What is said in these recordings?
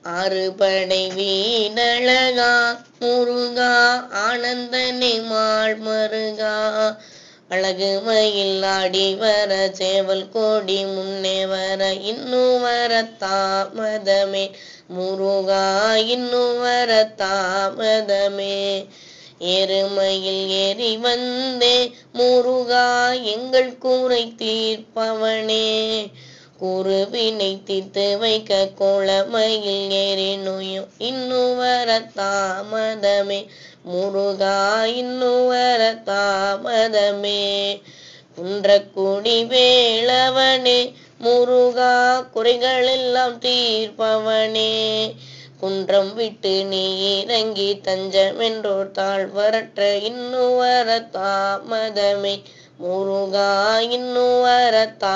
ஆறுபடை வீணழகா முருகா ஆனந்தனை மாள் மருகா அழகு மயில் ஆடி வர சேவல் கோடி முன்னே வர இன்னும் வர தாமதமே முருகா இன்னும் வர தாமதமே எருமையில் ஏறி வந்தே முருகா எங்கள் கூரை தீர்ப்பவனே குருவினை தீர்த்து வைக்க குளமையில் ஏறி நோயும் இன்னும் வர தாமதமே முருகா இன்னும் வர தாமதமே குன்றக்குடி வேளவனே முருகா குறைகள் எல்லாம் தீர்ப்பவனே குன்றம் விட்டு நீ இறங்கி தஞ்சம் என்றோர் தாழ்வரற்ற இன்னும் வர தாமதமே முருகா இன்னும் வர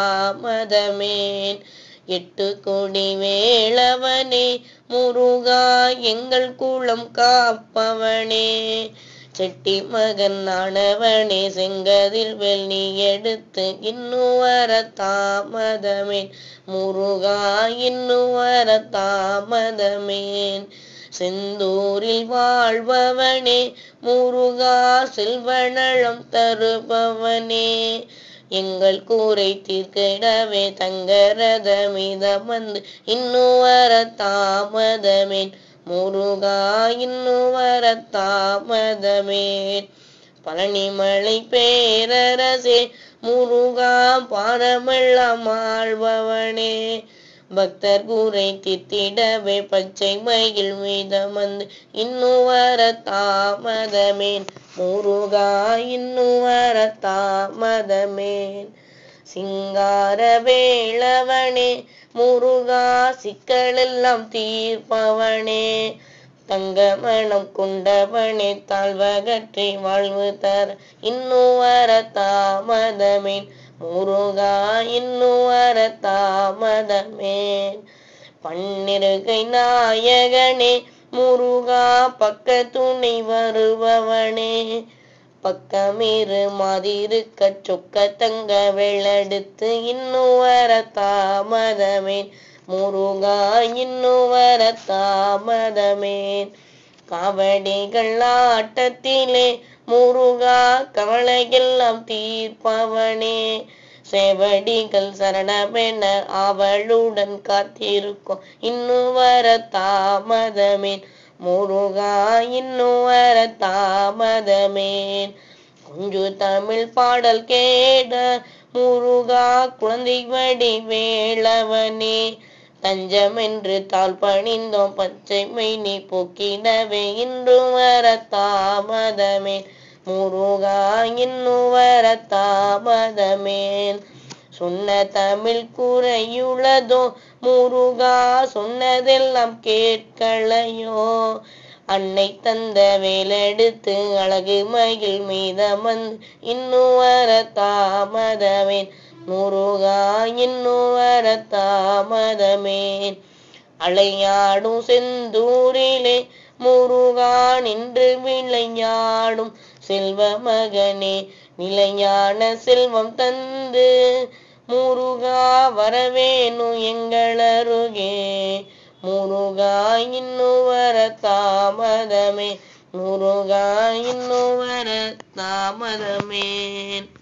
தாமதமேன் எட்டு கொடி வேளவனே முருகா எங்கள் குளம் காப்பவனே செட்டி மகன் ஆனவனே செங்கதில் வெள் நீ எடுத்து இன்னும் வர தாமதமேன் முருகா இன்னும் வர தாமதமேன் செந்தூரில் வாழ்பவனே முருகா செல்வநலம் தருபவனே எங்கள் கூரை தீர்க்கிடவே தங்கரத மீதம் வந்து இன்னும் வர தாமதமேன் முருகா இன்னும் வர தாமதமேன் பழனிமலை பேரரசே முருகா பாரமெல்லாம் ஆழ்பவனே பக்தர் கூரை தித்திடவே பச்சை மயில் மீதம் வந்து இன்னும் வர தாமதமேன் முருகா இன்னும் வர தாமதமேன் சிங்கார வேளவனே முருகா சிக்கலெல்லாம் தீர்ப்பவனே தங்க மனம் கொண்டவனே தாழ்வகற்றி வாழ்வு தர இன்னும் வர தாமதமேன் முருகா இன்னும் வர தாமதமேன் பன்னிருகை நாயகனே முருகா பக்க துணை வருபவனே பக்கமிரு மாதிருக்க சொக்க தங்க வெள்ளெடுத்து இன்னும் வர தாமதமேன் முருகா இன்னும் வர தாமதமேன் காவடிகள் ஆட்டத்திலே முருகா கவலையெல்லாம் தீர்ப்பவனே செவடிகள் சரணமென அவளுடன் காத்திருக்கும் இன்னும் வர தாமதமேன் முருகா இன்னும் வர தாமதமேன் கொஞ்சு தமிழ் பாடல் கேட முருகா குழந்தை வடி வேளவனே தஞ்சம் என்று தாழ் பணிந்தோம் பச்சை மைனி போக்கிடவே இன்றும் வர தாமதமே முருகா இன்னும் வர தாமதமேன் சொன்ன தமிழ் குறையுள்ளதோ முருகா சொன்னதெல்லாம் கேட்கலையோ அன்னை தந்த வேலெடுத்து அழகு மகிழ் மீதம் வந்து இன்னும் வர தாமதமேன் முருகா இன்னும் வர தாமதமேன் அலையாடும் செந்தூரிலே முருகா நின்று விளையாடும் செல்வ மகனே நிலையான செல்வம் தந்து முருகா வரவேணும் எங்களருகே முருகா இன்னும் வர தாமதமே முருகா இன்னும் வர தாமதமே